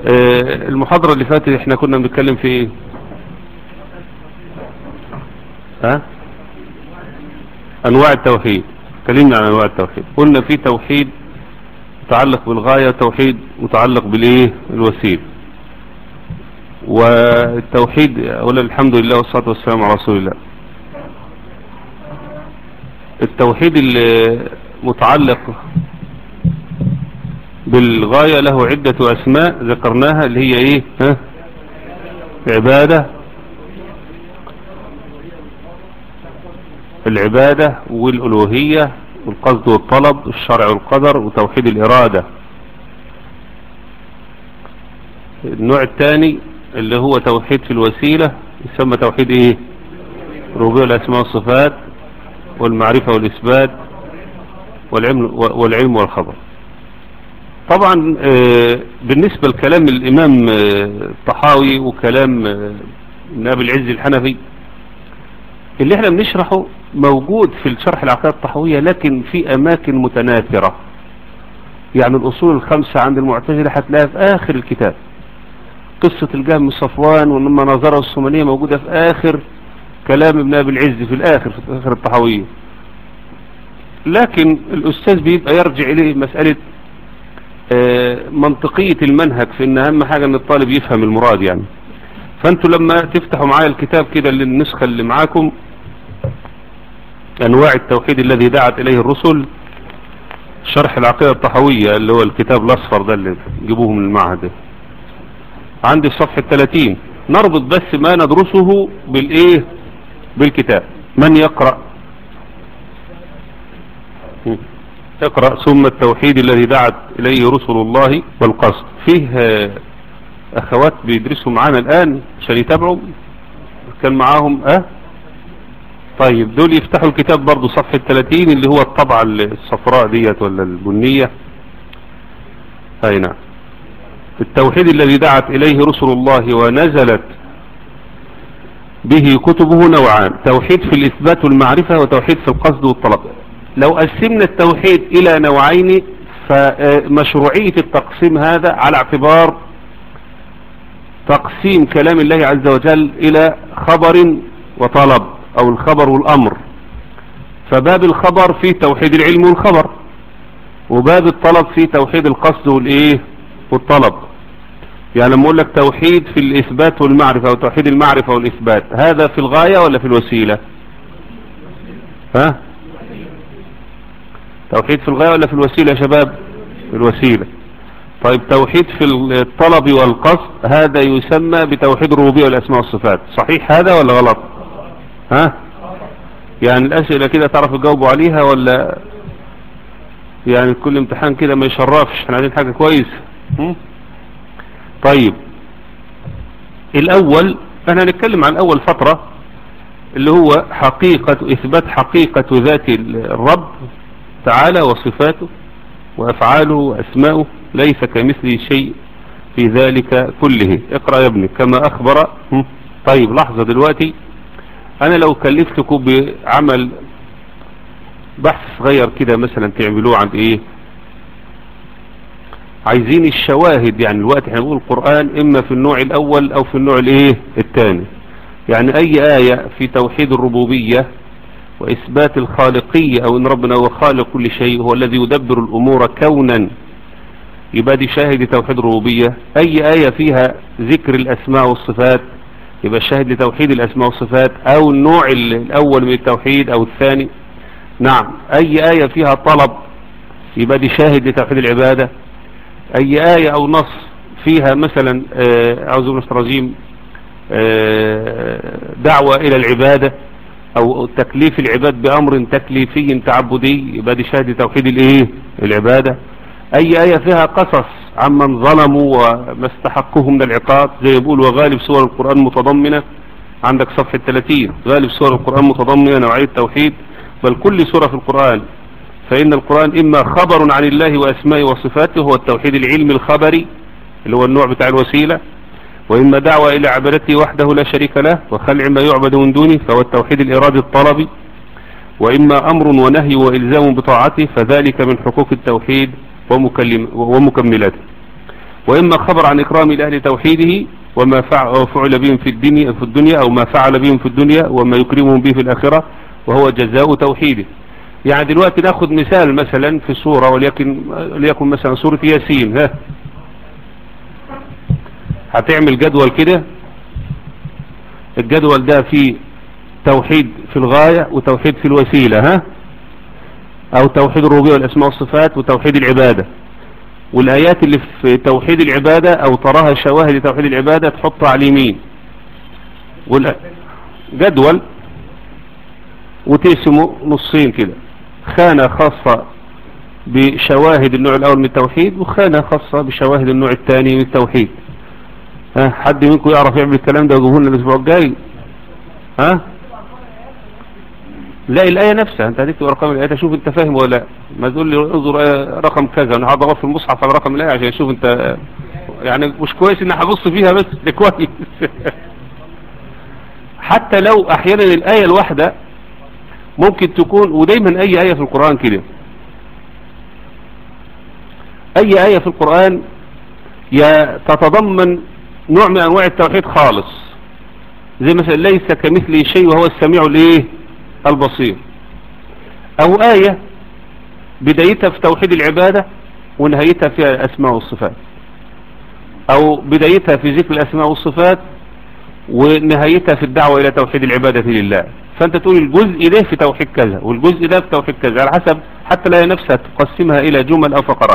آه، المحاضرة اللي فاتت احنا كنا بنتكلم في ايه ها انواع التوحيد اتكلمنا عن انواع التوحيد قلنا في توحيد متعلق بالغاية توحيد متعلق بالايه الوسيل والتوحيد اولا الحمد لله والصلاة والسلام على رسول الله التوحيد المتعلق بالغاية له عدة أسماء ذكرناها اللي هي إيه ها؟ عبادة العبادة والألوهية والقصد والطلب الشرع والقدر وتوحيد الإرادة النوع الثاني اللي هو توحيد في الوسيلة يسمى توحيد إيه ربوع الأسماء والصفات والمعرفة والإثبات والعلم, والعلم والخبر طبعا بالنسبة لكلام الإمام الطحاوي وكلام ابن العز الحنفي اللي احنا بنشرحه موجود في الشرح العقيدة الطحاوية لكن في أماكن متناثرة يعني الأصول الخمسة عند المعتزلة هتلاقيها في آخر الكتاب قصة الجهم صفوان ولما نظره الصومالية موجودة في آخر كلام ابن أبي العز في الآخر في آخر الطحاوية لكن الأستاذ بيبقى يرجع إليه مسألة منطقية المنهج في ان اهم حاجة ان الطالب يفهم المراد يعني فانتوا لما تفتحوا معايا الكتاب كده للنسخة اللي معاكم انواع التوحيد الذي دعت اليه الرسل شرح العقيدة الطحوية اللي هو الكتاب الاصفر ده اللي جيبوه من المعهد عندي صفحة 30 نربط بس ما ندرسه بالايه بالكتاب من يقرأ اقرأ ثم التوحيد الذي دعت إليه رسل الله والقصد فيه أخوات بيدرسوا معانا الآن عشان يتابعوا كان معاهم أه طيب دول يفتحوا الكتاب برضو صفحة 30 اللي هو الطبعة الصفراء ديت ولا البنية هاي نعم التوحيد الذي دعت إليه رسل الله ونزلت به كتبه نوعان توحيد في الإثبات والمعرفة وتوحيد في القصد والطلب لو قسمنا التوحيد الى نوعين فمشروعية التقسيم هذا على اعتبار تقسيم كلام الله عز وجل الى خبر وطلب او الخبر والامر فباب الخبر فيه توحيد العلم والخبر وباب الطلب فيه توحيد القصد والايه والطلب يعني لما اقول لك توحيد في الاثبات والمعرفة او توحيد المعرفة والاثبات هذا في الغاية ولا في الوسيلة ها توحيد في الغاية ولا في الوسيلة يا شباب في الوسيلة طيب توحيد في الطلب والقصد هذا يسمى بتوحيد الربوبية والأسماء والصفات صحيح هذا ولا غلط ها يعني الأسئلة كده تعرفوا تجاوبوا عليها ولا يعني كل امتحان كده ما يشرفش احنا عايزين حاجة كويس طيب الأول احنا هنتكلم عن أول فترة اللي هو حقيقة إثبات حقيقة ذات الرب تعالى وصفاته وأفعاله وأسماؤه ليس كمثله شيء في ذلك كله اقرأ يا ابني كما أخبر طيب لحظة دلوقتي أنا لو كلفتكم بعمل بحث صغير كده مثلا تعملوه عند إيه عايزين الشواهد يعني الوقت احنا بنقول القرآن إما في النوع الأول أو في النوع الإيه الثاني يعني أي آية في توحيد الربوبية وإثبات الخالقية أو إن ربنا هو خالق كل شيء هو الذي يدبر الأمور كونا يبقى دي شاهد لتوحيد الربوبية أي آية فيها ذكر الأسماء والصفات يبقى شاهد لتوحيد الأسماء والصفات أو النوع الأول من التوحيد أو الثاني نعم أي آية فيها طلب يبقى دي شاهد لتوحيد العبادة أي آية أو نص فيها مثلا أعوذ بالله الرجيم دعوة إلى العبادة او تكليف العباد بامر تكليفي تعبدي يبقى دي شهادة توحيد الايه العبادة اي اية فيها قصص عمن ظلموا وما استحقوه من العقاب زي يقول وغالب سور القرآن متضمنة عندك صفحة 30 غالب سور القرآن متضمنة نوعية توحيد بل كل سورة في القرآن فإن القرآن إما خبر عن الله وأسمائه وصفاته هو التوحيد العلمي الخبري اللي هو النوع بتاع الوسيلة وإما دعوة إلى عبادته وحده لا شريك له وخلع ما يعبد من دونه فهو التوحيد الإرادي الطلبي وإما أمر ونهي وإلزام بطاعته فذلك من حقوق التوحيد ومكملاته وإما خبر عن إكرام لأهل توحيده وما فعل بهم في الدنيا, في الدنيا أو ما فعل بهم في الدنيا وما يكرمهم به في الآخرة وهو جزاء توحيده يعني دلوقتي ناخد مثال مثلا في سورة وليكن, وليكن مثلا سورة ياسين ها هتعمل جدول كده الجدول ده فيه توحيد في الغاية وتوحيد في الوسيلة ها او توحيد الربوبية والاسماء والصفات وتوحيد العبادة والايات اللي في توحيد العبادة او تراها شواهد لتوحيد العبادة تحطها على اليمين جدول وتقسمه نصين كده خانة خاصة بشواهد النوع الاول من التوحيد وخانة خاصة بشواهد النوع الثاني من التوحيد ها حد منكم يعرف يعمل الكلام ده ويجيبه لنا الاسبوع الجاي ها لا الآية نفسها انت هتكتب رقم الآية شوف انت فاهم ولا لا ما تقول لي انظر رقم كذا انا هقعد في المصحف على رقم الآية عشان اشوف انت يعني مش كويس ان هبص فيها بس ده كويس حتى لو احيانا الآية الواحدة ممكن تكون ودايما اي آية في القرآن كده اي آية في القرآن يا تتضمن نوع من انواع التوحيد خالص زي مثلا ليس كمثله شيء وهو السميع الايه البصير او آية بدايتها في توحيد العبادة ونهايتها في الاسماء والصفات او بدايتها في ذكر الاسماء والصفات ونهايتها في الدعوة الى توحيد العبادة لله فانت تقول الجزء ده في توحيد كذا والجزء ده في توحيد كذا على حسب حتى لا نفسها تقسمها الى جمل او فقرات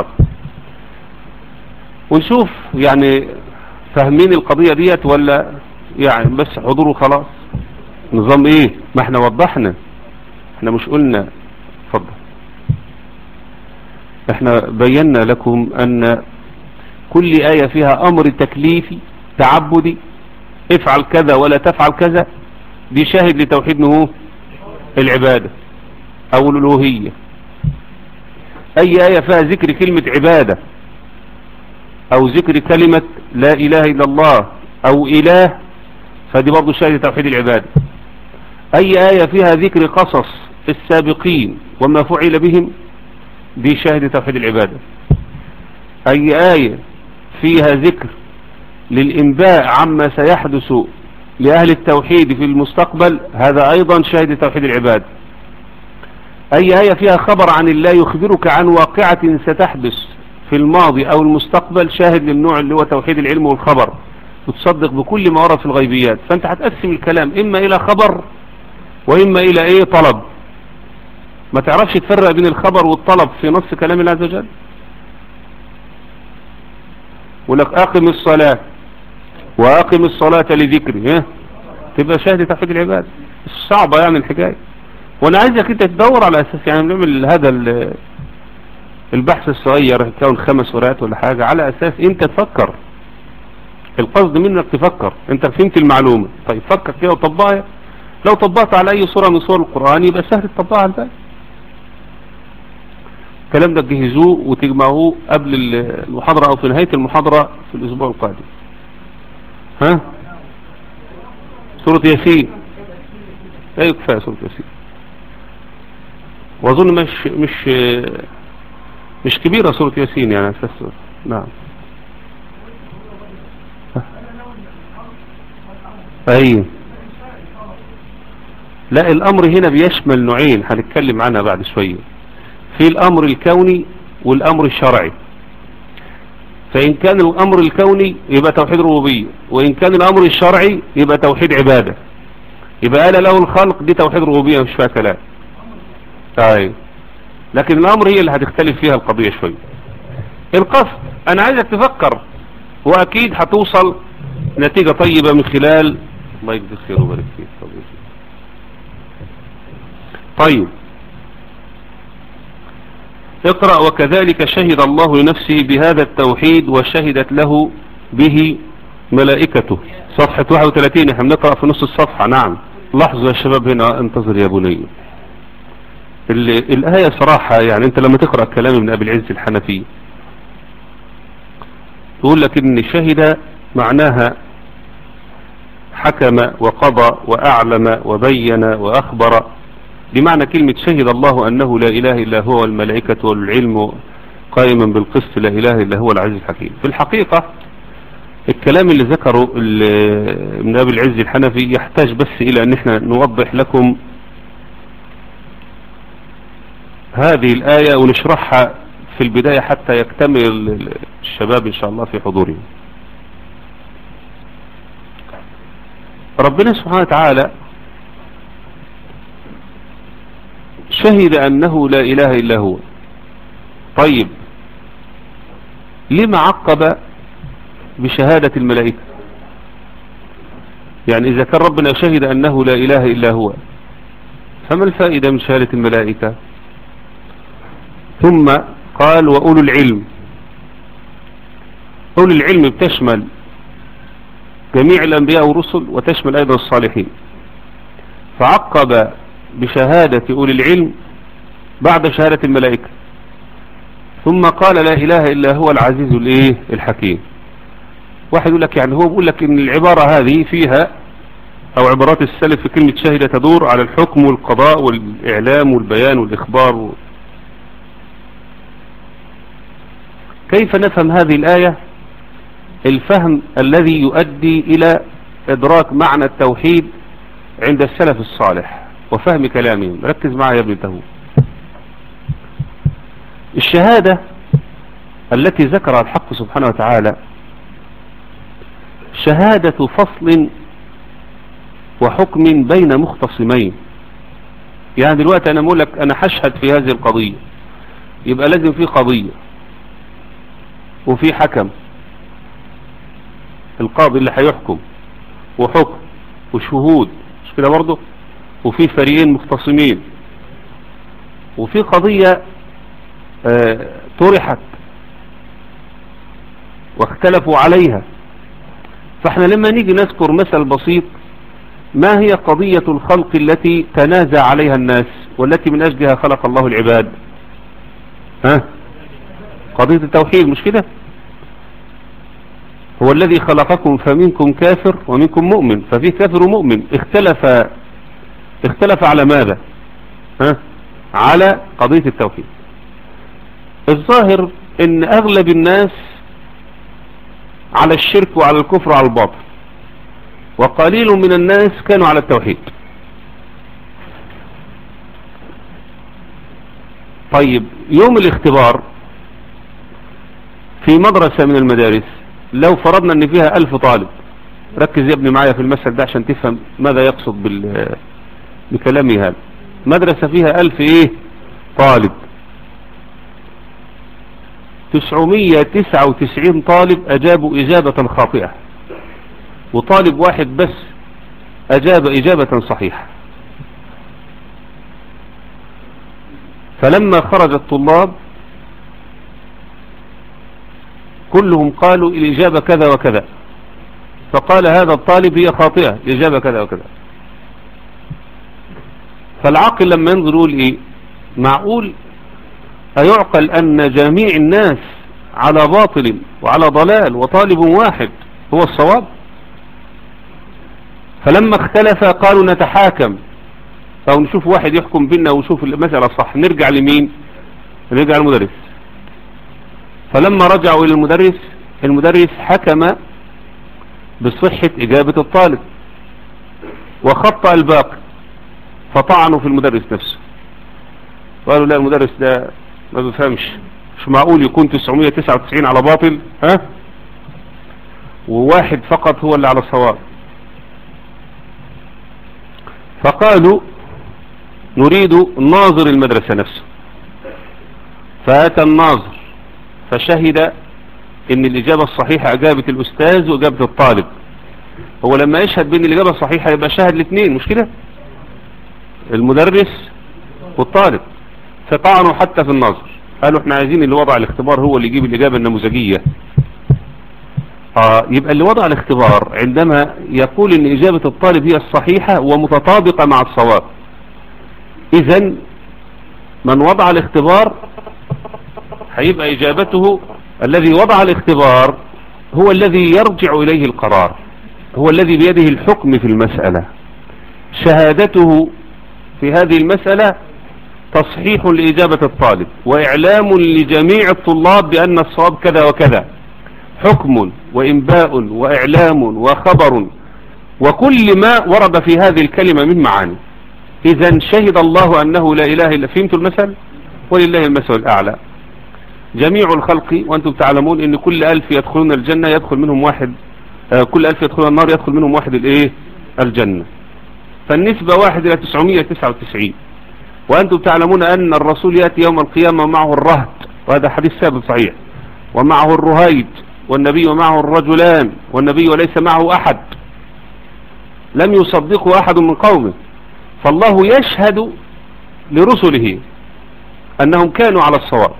ونشوف يعني فاهمين القضية ديت ولا يعني بس حضور وخلاص نظام ايه ما احنا وضحنا احنا مش قلنا اتفضل احنا بينا لكم ان كل آية فيها امر تكليفي تعبدي افعل كذا ولا تفعل كذا دي شاهد لتوحيد نهو العبادة او الالوهية اي آية فيها ذكر كلمة عبادة او ذكر كلمة لا اله الا الله او اله فدي برضو شاهد توحيد العبادة اي آية فيها ذكر قصص السابقين وما فعل بهم دي شاهد توحيد العبادة اي آية فيها ذكر للانباء عما سيحدث لأهل التوحيد في المستقبل هذا أيضا شاهد توحيد العباد أي آية فيها خبر عن الله يخبرك عن واقعة ستحدث في الماضي أو المستقبل شاهد للنوع اللي هو توحيد العلم والخبر وتصدق بكل ما ورد في الغيبيات فأنت هتقسم الكلام إما إلى خبر وإما إلى إيه طلب ما تعرفش تفرق بين الخبر والطلب في نص كلام الله عز وجل ولك أقم الصلاة وأقم الصلاة لذكري ها تبقى شاهد توحيد العباد صعبة يعني الحكاية وانا عايزك انت تدور على اساس يعني نعمل هذا البحث الصغير يكون خمس ورقات ولا حاجة على اساس انت تفكر القصد منك تفكر انت فهمت المعلومة طيب فكر كده وطبقها لو طبقت على اي صورة من صور القرآن يبقى سهل تطبقها على الباقي الكلام ده تجهزوه وتجمعوه قبل المحاضرة او في نهاية المحاضرة في الاسبوع القادم ها سورة ياسين ايه كفاية سورة ياسين واظن مش مش مش كبيرة سورة ياسين يعني اساس نعم اي لا الامر هنا بيشمل نوعين هنتكلم عنها بعد شوية في الامر الكوني والامر الشرعي فإن كان الأمر الكوني يبقى توحيد ربوبية وإن كان الأمر الشرعي يبقى توحيد عبادة يبقى قال له الخلق دي توحيد ربوبية مش فيها كلام طيب لكن الأمر هي اللي هتختلف فيها القضية شوية القصد أنا عايزك تفكر وأكيد هتوصل نتيجة طيبة من خلال الله يجزيك خير وبارك فيك طيب اقرأ وكذلك شهد الله لنفسه بهذا التوحيد وشهدت له به ملائكته صفحة 31 احنا بنقرأ في نص الصفحة نعم لاحظوا يا شباب هنا انتظر يا بني الآية صراحة يعني انت لما تقرأ كلام من أبي العز الحنفي تقول لك ان شهد معناها حكم وقضى وأعلم وبين وأخبر بمعنى كلمة شهد الله أنه لا إله إلا هو والملائكة والعلم قائما بالقسط لا إله إلا هو العزيز الحكيم في الحقيقة الكلام اللي ذكره ابن أبي العز الحنفي يحتاج بس إلى أن احنا نوضح لكم هذه الآية ونشرحها في البداية حتى يكتمل الشباب إن شاء الله في حضورهم ربنا سبحانه وتعالى شهد أنه لا إله إلا هو طيب لما عقب بشهادة الملائكة يعني إذا كان ربنا شهد أنه لا إله إلا هو فما الفائدة من شهادة الملائكة ثم قال وأولو العلم أولو العلم بتشمل جميع الأنبياء والرسل وتشمل أيضا الصالحين فعقب بشهادة أولي العلم بعد شهادة الملائكة ثم قال لا إله إلا هو العزيز الإيه الحكيم واحد يقول لك يعني هو بيقول لك ان العبارة هذه فيها او عبارات السلف في كلمة شهد تدور على الحكم والقضاء والاعلام والبيان والاخبار كيف نفهم هذه الآية الفهم الذي يؤدي إلى إدراك معنى التوحيد عند السلف الصالح وفهم كلامهم ركز معي يا ابن تهو الشهادة التي ذكرها الحق سبحانه وتعالى شهادة فصل وحكم بين مختصمين يعني دلوقتي انا اقول لك انا هشهد في هذه القضية يبقى لازم في قضية وفي حكم القاضي اللي هيحكم وحكم وشهود مش كده برضه وفي فريقين مختصمين وفي قضية اه طرحت واختلفوا عليها فاحنا لما نيجي نذكر مثل بسيط ما هي قضية الخلق التي تنازع عليها الناس والتي من أجلها خلق الله العباد ها قضية التوحيد مش كده هو الذي خلقكم فمنكم كافر ومنكم مؤمن ففي كافر ومؤمن اختلف اختلف على ماذا ها على قضية التوحيد الظاهر ان اغلب الناس على الشرك وعلى الكفر وعلى الباطل وقليل من الناس كانوا على التوحيد طيب يوم الاختبار في مدرسة من المدارس لو فرضنا ان فيها الف طالب ركز يا ابني معايا في المثل ده عشان تفهم ماذا يقصد بال بكلامي هذا مدرسة فيها الف ايه طالب تسعمية تسعة وتسعين طالب اجابوا اجابة خاطئة وطالب واحد بس اجاب اجابة صحيحة فلما خرج الطلاب كلهم قالوا الإجابة كذا وكذا فقال هذا الطالب هي خاطئة الإجابة كذا وكذا فالعاقل لما ينظر يقول إيه معقول أيعقل أن جميع الناس على باطل وعلى ضلال وطالب واحد هو الصواب فلما اختلف قالوا نتحاكم أو نشوف واحد يحكم بينا ونشوف المسألة صح نرجع لمين نرجع المدرس فلما رجعوا إلى المدرس المدرس حكم بصحة إجابة الطالب وخطأ الباقي فطعنوا في المدرس نفسه قالوا لا المدرس ده ما بفهمش مش معقول يكون 999 على باطل ها وواحد فقط هو اللي على الصواب فقالوا نريد ناظر المدرسة نفسه فأتى الناظر فشهد ان الاجابة الصحيحة اجابة الاستاذ واجابة الطالب هو لما يشهد بان الاجابة الصحيحة يبقى شاهد الاثنين مش كده المدرس والطالب فطعنوا حتى في النظر قالوا احنا عايزين اللي وضع الاختبار هو اللي يجيب الاجابة النموذجية آه يبقى اللي وضع الاختبار عندما يقول ان اجابة الطالب هي الصحيحة ومتطابقة مع الصواب اذا من وضع الاختبار هيبقى إجابته الذي وضع الاختبار هو الذي يرجع إليه القرار هو الذي بيده الحكم في المسألة شهادته في هذه المسألة تصحيح لإجابة الطالب وإعلام لجميع الطلاب بأن الصواب كذا وكذا حكم وإنباء وإعلام وخبر وكل ما ورد في هذه الكلمة من معاني إذا شهد الله أنه لا إله إلا فهمت المثل ولله المثل الأعلى جميع الخلق وأنتم تعلمون أن كل ألف يدخلون الجنة يدخل منهم واحد آه كل ألف يدخلون النار يدخل منهم واحد الإيه الجنة فالنسبة واحد إلى 999 وأنتم تعلمون أن الرسول يأتي يوم القيامة معه الرهد وهذا حديث ثابت صحيح ومعه الرهيد والنبي معه الرجلان والنبي وليس معه أحد لم يصدقه أحد من قومه فالله يشهد لرسله أنهم كانوا على الصواب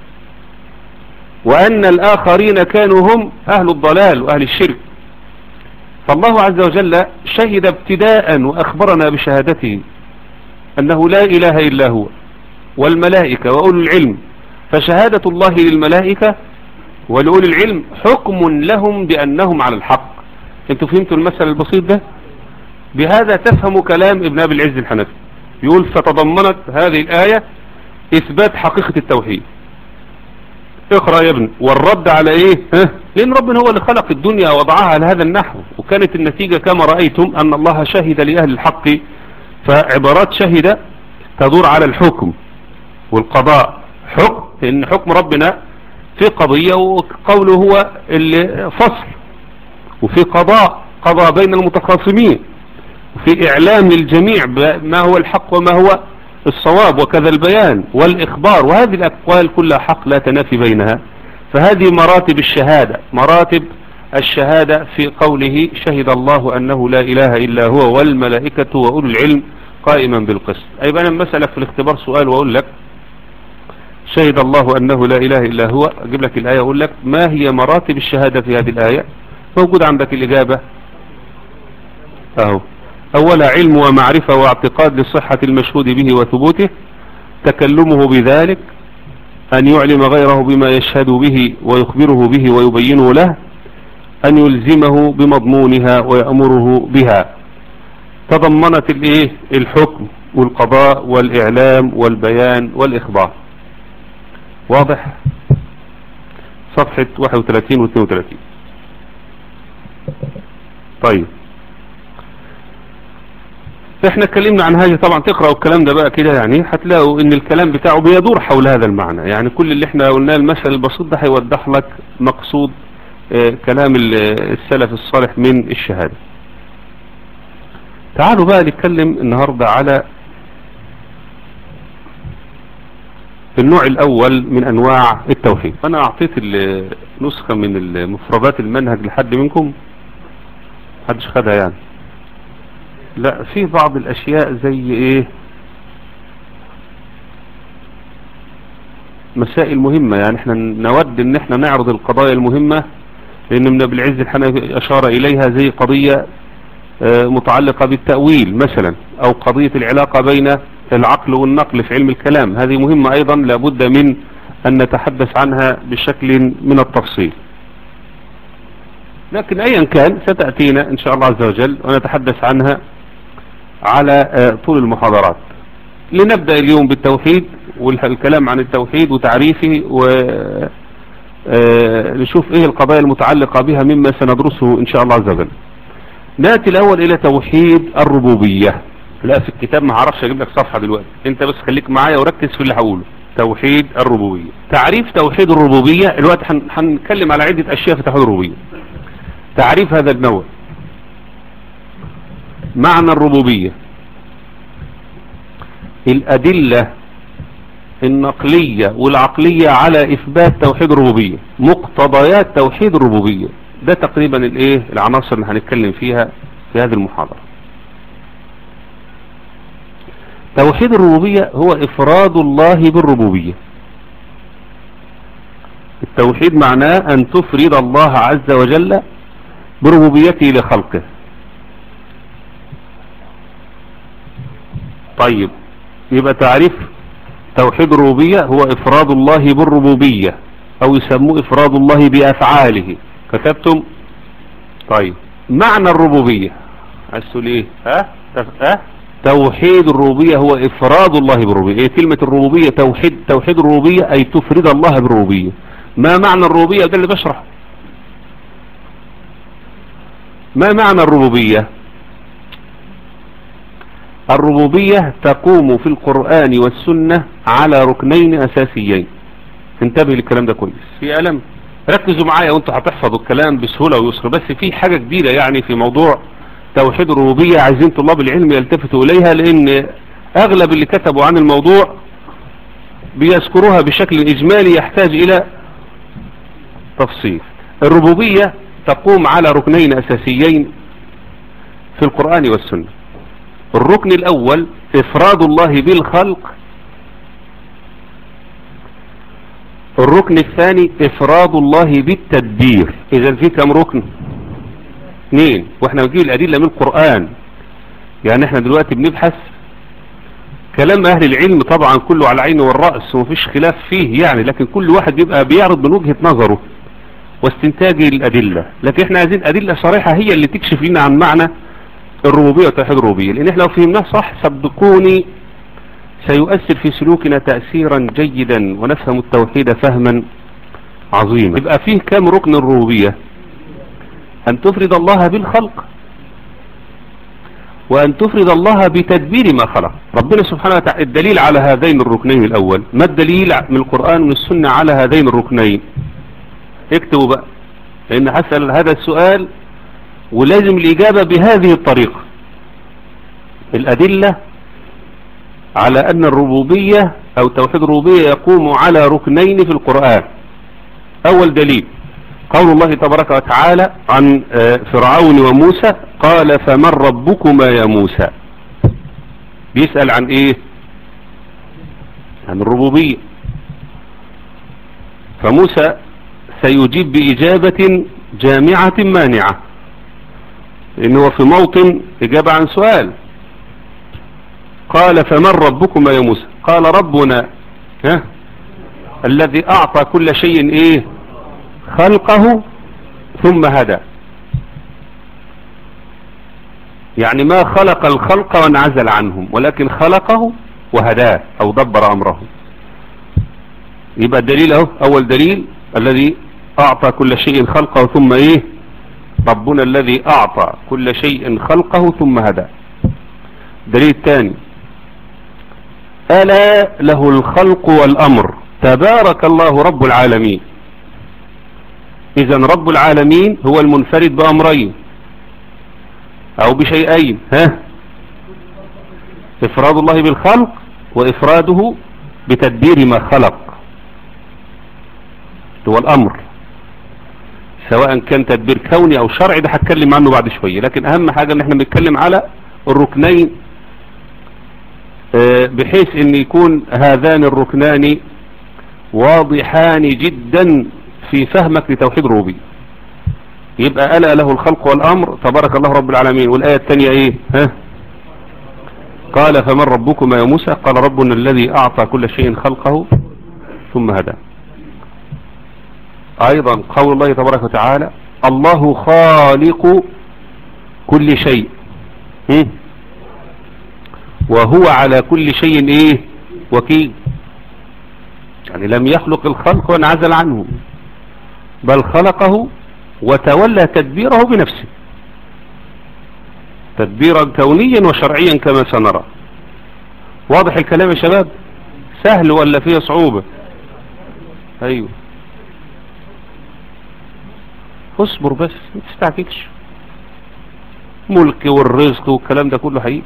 وأن الآخرين كانوا هم أهل الضلال وأهل الشرك فالله عز وجل شهد ابتداء وأخبرنا بشهادته أنه لا إله إلا هو والملائكة وأولو العلم فشهادة الله للملائكة ولأولي العلم حكم لهم بأنهم على الحق انتوا فهمتوا المثل البسيط ده بهذا تفهم كلام ابن أبي العز الحنفي يقول فتضمنت هذه الآية إثبات حقيقة التوحيد اقرأ يا ابن والرد على ايه ها؟ لان ربنا هو اللي خلق الدنيا وضعها على هذا النحو وكانت النتيجة كما رأيتم ان الله شهد لأهل الحق فعبارات شهد تدور على الحكم والقضاء حكم لان حكم ربنا في قضية وقوله هو اللي فصل وفي قضاء قضاء بين المتخاصمين وفي اعلام للجميع ما هو الحق وما هو الصواب وكذا البيان والإخبار وهذه الأقوال كلها حق لا تنافي بينها فهذه مراتب الشهادة مراتب الشهادة في قوله شهد الله أنه لا إله إلا هو والملائكة وأولو العلم قائما بالقسط أي أنا مسألة في الاختبار سؤال وأقول لك شهد الله أنه لا إله إلا هو أجيب لك الآية أقول لك ما هي مراتب الشهادة في هذه الآية موجود عندك الإجابة أهو أولا علم ومعرفة واعتقاد لصحة المشهود به وثبوته تكلمه بذلك أن يعلم غيره بما يشهد به ويخبره به ويبينه له أن يلزمه بمضمونها ويأمره بها تضمنت الايه الحكم والقضاء والإعلام والبيان والإخبار واضح صفحة 31 و 32 طيب احنا اتكلمنا عن هذه طبعا تقرأوا الكلام ده بقى كده يعني هتلاقوا ان الكلام بتاعه بيدور حول هذا المعنى يعني كل اللي احنا قلناه المثل البسيط ده هيوضح لك مقصود اه كلام السلف الصالح من الشهادة تعالوا بقى نتكلم النهاردة على النوع الاول من انواع التوحيد انا اعطيت نسخة من المفردات المنهج لحد منكم محدش خدها يعني لا في بعض الاشياء زي ايه مسائل مهمة يعني احنا نود ان احنا نعرض القضايا المهمة لان ابن ابي العز الحنفي اشار اليها زي قضية اه متعلقة بالتأويل مثلا او قضية العلاقة بين العقل والنقل في علم الكلام هذه مهمة ايضا لابد من ان نتحدث عنها بشكل من التفصيل لكن ايا كان ستأتينا ان شاء الله عز وجل ونتحدث عنها على طول المحاضرات لنبدأ اليوم بالتوحيد والكلام عن التوحيد وتعريفه ونشوف ايه القضايا المتعلقة بها مما سندرسه ان شاء الله عز وجل ناتي الاول الى توحيد الربوبية لا في الكتاب ما هعرفش اجيب لك صفحة دلوقتي انت بس خليك معايا وركز في اللي هقوله توحيد الربوبية تعريف توحيد الربوبية الوقت هنتكلم على عدة اشياء في توحيد الربوبية تعريف هذا النوع معنى الربوبية الأدلة النقلية والعقلية على إثبات توحيد الربوبية مقتضيات توحيد الربوبية ده تقريبا الايه العناصر اللي هنتكلم فيها في هذه المحاضرة توحيد الربوبية هو إفراد الله بالربوبية التوحيد معناه أن تفرد الله عز وجل بربوبيته لخلقه طيب يبقى تعريف توحيد الربوبية هو افراد الله بالربوبية او يسموه افراد الله بافعاله كتبتم طيب معنى الربوبية عايز تقول ايه ها ها توحيد الربوبية هو افراد الله بالربوبية كلمة الربوبية توحيد توحيد الربوبية اي تفرد الله بالربوبية ما معنى الربوبية ده اللي بشرح ما معنى الربوبية الربوبية تقوم في القرآن والسنة على ركنين أساسيين انتبه للكلام ده كويس في ألم ركزوا معايا وانتوا هتحفظوا الكلام بسهولة ويسر بس في حاجة جديدة يعني في موضوع توحيد الربوبية عايزين طلاب العلم يلتفتوا إليها لأن أغلب اللي كتبوا عن الموضوع بيذكروها بشكل إجمالي يحتاج إلى تفصيل الربوبية تقوم على ركنين أساسيين في القرآن والسنة الركن الأول إفراد الله بالخلق الركن الثاني إفراد الله بالتدبير إذا في كم ركن اثنين واحنا بنجيب الأدلة من القرآن يعني احنا دلوقتي بنبحث كلام أهل العلم طبعا كله على العين والرأس ومفيش خلاف فيه يعني لكن كل واحد بيبقى بيعرض من وجهة نظره واستنتاج الأدلة لكن احنا عايزين أدلة صريحة هي اللي تكشف لنا عن معنى الربوبية وتوحيد الربوبية لأن احنا لو فهمناه صح صدقوني سيؤثر في سلوكنا تأثيرا جيدا ونفهم التوحيد فهما عظيما يبقى فيه كام ركن الربوبية أن تفرد الله بالخلق وأن تفرد الله بتدبير ما خلق ربنا سبحانه وتعالى الدليل على هذين الركنين الأول ما الدليل من القرآن ومن السنة على هذين الركنين اكتبوا بقى لأن هسأل هذا السؤال ولازم الإجابة بهذه الطريقة الأدلة على أن الربوبية أو توحيد الربوبية يقوم على ركنين في القرآن أول دليل قول الله تبارك وتعالى عن فرعون وموسى قال فمن ربكما يا موسى بيسأل عن ايه عن الربوبية فموسى سيجيب بإجابة جامعة مانعة لأنه في موطن إجابة عن سؤال قال فمن ربكما يا موسى قال ربنا ها الذي أعطى كل شيء إيه خلقه ثم هدى يعني ما خلق الخلق وانعزل عنهم ولكن خلقه وهداه أو دبر أمره يبقى الدليل اهو أول دليل الذي أعطى كل شيء خلقه ثم إيه ربنا الذي أعطى كل شيء خلقه ثم هدى الدليل الثاني ألا له الخلق والأمر تبارك الله رب العالمين إذا رب العالمين هو المنفرد بأمرين أو بشيئين ها إفراد الله بالخلق وإفراده بتدبير ما خلق هو الأمر سواء كان تدبير كوني أو شرعي ده هتكلم عنه بعد شوية لكن أهم حاجة ان احنا بنتكلم على الركنين بحيث ان يكون هذان الركنان واضحان جدا في فهمك لتوحيد الربوبية يبقى ألا له الخلق والأمر تبارك الله رب العالمين والآية الثانية ايه ها قال فمن ربكما يا موسى قال ربنا الذي أعطى كل شيء خلقه ثم هدى أيضا قول الله تبارك وتعالى الله خالق كل شيء وهو على كل شيء ايه وكيل يعني لم يخلق الخلق وانعزل عنه بل خلقه وتولى تدبيره بنفسه تدبيرا كونيا وشرعيا كما سنرى واضح الكلام يا شباب سهل ولا فيه صعوبة ايوه اصبر بس ما تستعجلش ملك والرزق والكلام ده كله حقيقي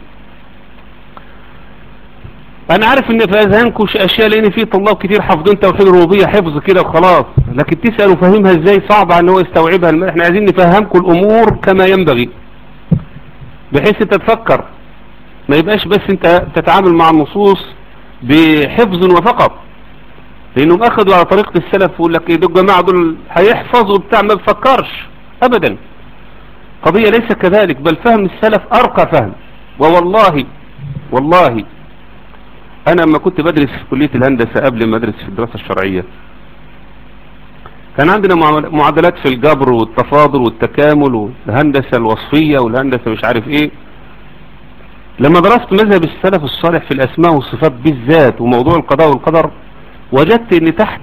انا عارف ان في اذهانكم اشياء لان في طلاب كتير حافظين توحيد الربوبيه حفظ كده وخلاص لكن تسالوا فاهمها ازاي صعب ان هو يستوعبها احنا عايزين نفهمكم الامور كما ينبغي بحيث انت تفكر ما يبقاش بس انت تتعامل مع النصوص بحفظ وفقط لانهم اخذوا على طريقة السلف ويقول لك ايه دول الجماعة دول هيحفظوا بتاع ما بفكرش ابدا قضية ليس كذلك بل فهم السلف ارقى فهم ووالله والله انا لما كنت بدرس في كلية الهندسة قبل ما ادرس في الدراسة الشرعية كان عندنا معادلات في الجبر والتفاضل والتكامل والهندسة الوصفية والهندسة مش عارف ايه لما درست مذهب السلف الصالح في الأسماء والصفات بالذات وموضوع القضاء والقدر وجدت ان تحت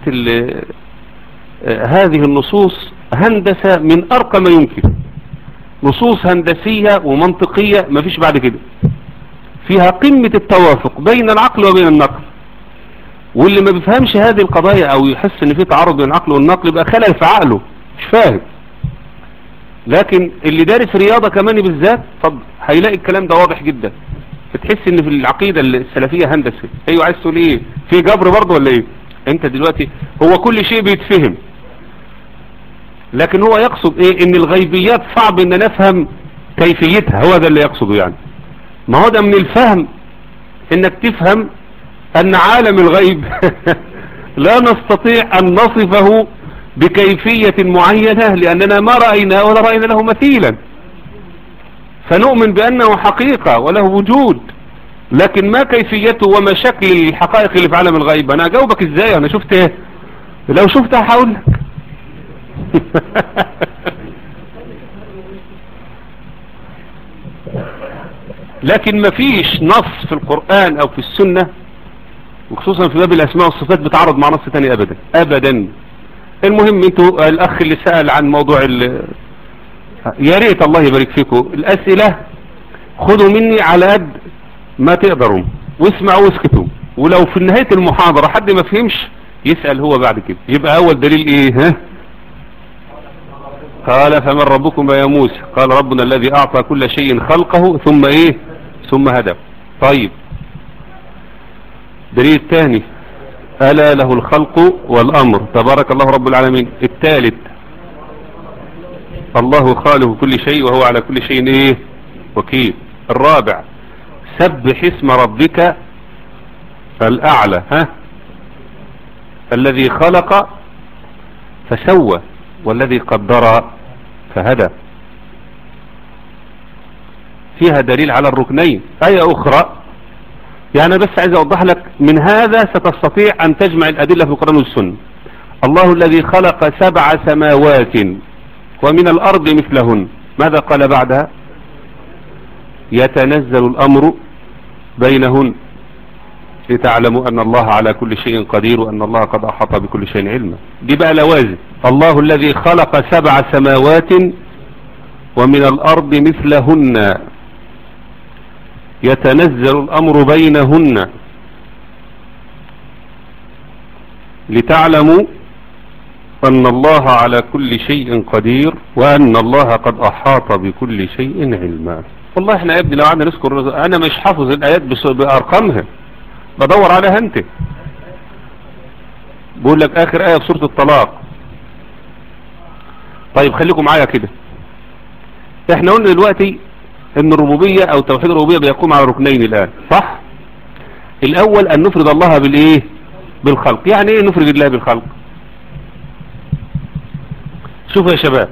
هذه النصوص هندسة من أرقى ما يمكن نصوص هندسية ومنطقية ما فيش بعد كده فيها قمة التوافق بين العقل وبين النقل واللي ما بيفهمش هذه القضايا او يحس ان في تعارض بين العقل والنقل يبقى خلل في عقله مش فاهم لكن اللي دارس رياضة كمان بالذات طب هيلاقي الكلام ده واضح جدا بتحس ان في العقيدة السلفية هندسة ايوه عايز تقول ايه في جبر برضه ولا ايه انت دلوقتي هو كل شيء بيتفهم لكن هو يقصد ايه ان الغيبيات صعب ان نفهم كيفيتها هو ده اللي يقصده يعني ما هو ده من الفهم انك تفهم ان عالم الغيب لا نستطيع ان نصفه بكيفية معينة لاننا ما رأينا ولا رأينا له مثيلا فنؤمن بانه حقيقة وله وجود لكن ما كيفيته وما شكل الحقائق اللي في عالم الغيب انا اجاوبك ازاي انا شفت ايه لو شفتها هقول لك لكن ما فيش نص في القرآن او في السنة وخصوصا في باب الاسماء والصفات بتعرض مع نص تاني ابدا ابدا المهم انتوا الاخ اللي سأل عن موضوع ال يا ريت الله يبارك فيكم الاسئلة خدوا مني على قد ما تقدروا واسمعوا واسكتوا ولو في نهاية المحاضرة حد ما فهمش يسأل هو بعد كده يبقى اول دليل ايه ها قال فمن ربكم يا موسى قال ربنا الذي اعطى كل شيء خلقه ثم ايه ثم هدى طيب دليل الثاني ألا له الخلق والأمر تبارك الله رب العالمين الثالث الله خالق كل شيء وهو على كل شيء ايه وكيل الرابع سبح اسم ربك الأعلى ها الذي خلق فسوى والذي قدر فهدى فيها دليل على الركنين آية أخرى يعني بس عايز أوضح لك من هذا ستستطيع أن تجمع الأدلة في القرآن والسنة الله الذي خلق سبع سماوات ومن الأرض مثلهن ماذا قال بعدها يتنزل الأمر بينهن لتعلموا أن الله على كل شيء قدير وأن الله قد أحاط بكل شيء علما دي بقى لوازم الله الذي خلق سبع سماوات ومن الأرض مثلهن يتنزل الأمر بينهن لتعلموا أن الله على كل شيء قدير وأن الله قد أحاط بكل شيء علما والله احنا يا ابني لو قعدنا نذكر انا مش حافظ الايات بارقامها بدور عليها انت بقول لك اخر ايه في سوره الطلاق طيب خليكم معايا كده احنا قلنا دلوقتي ان الربوبيه او توحيد الربوبيه بيقوم على ركنين الان صح الاول ان نفرد الله بالايه بالخلق يعني ايه نفرد الله بالخلق شوفوا يا شباب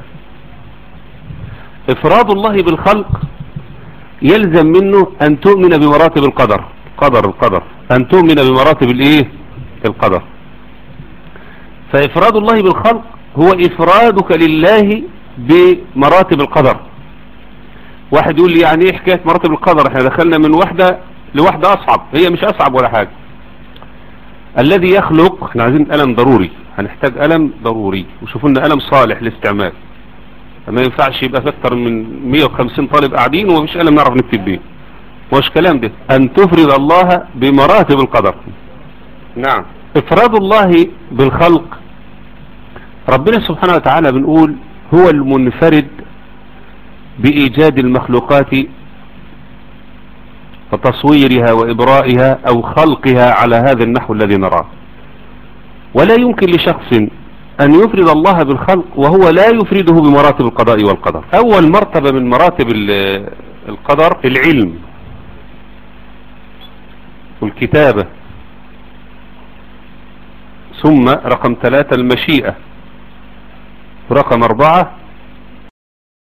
افراد الله بالخلق يلزم منه ان تؤمن بمراتب القدر قدر القدر ان تؤمن بمراتب الايه القدر فافراد الله بالخلق هو افرادك لله بمراتب القدر واحد يقول لي يعني ايه حكاية مراتب القدر احنا دخلنا من واحدة لواحدة اصعب هي مش اصعب ولا حاجة الذي يخلق احنا عايزين ألم ضروري هنحتاج ألم ضروري وشوفوا لنا ألم صالح للاستعمال ما ينفعش يبقى في اكتر من 150 طالب قاعدين ومفيش قلم نعرف نكتب بيه مش كلام ده ان تفرد الله بمراتب القدر نعم افراد الله بالخلق ربنا سبحانه وتعالى بنقول هو المنفرد بإيجاد المخلوقات وتصويرها وإبرائها أو خلقها على هذا النحو الذي نراه ولا يمكن لشخص أن يفرد الله بالخلق وهو لا يفرده بمراتب القضاء والقدر أول مرتبة من مراتب القدر العلم والكتابة ثم رقم ثلاثة المشيئة رقم أربعة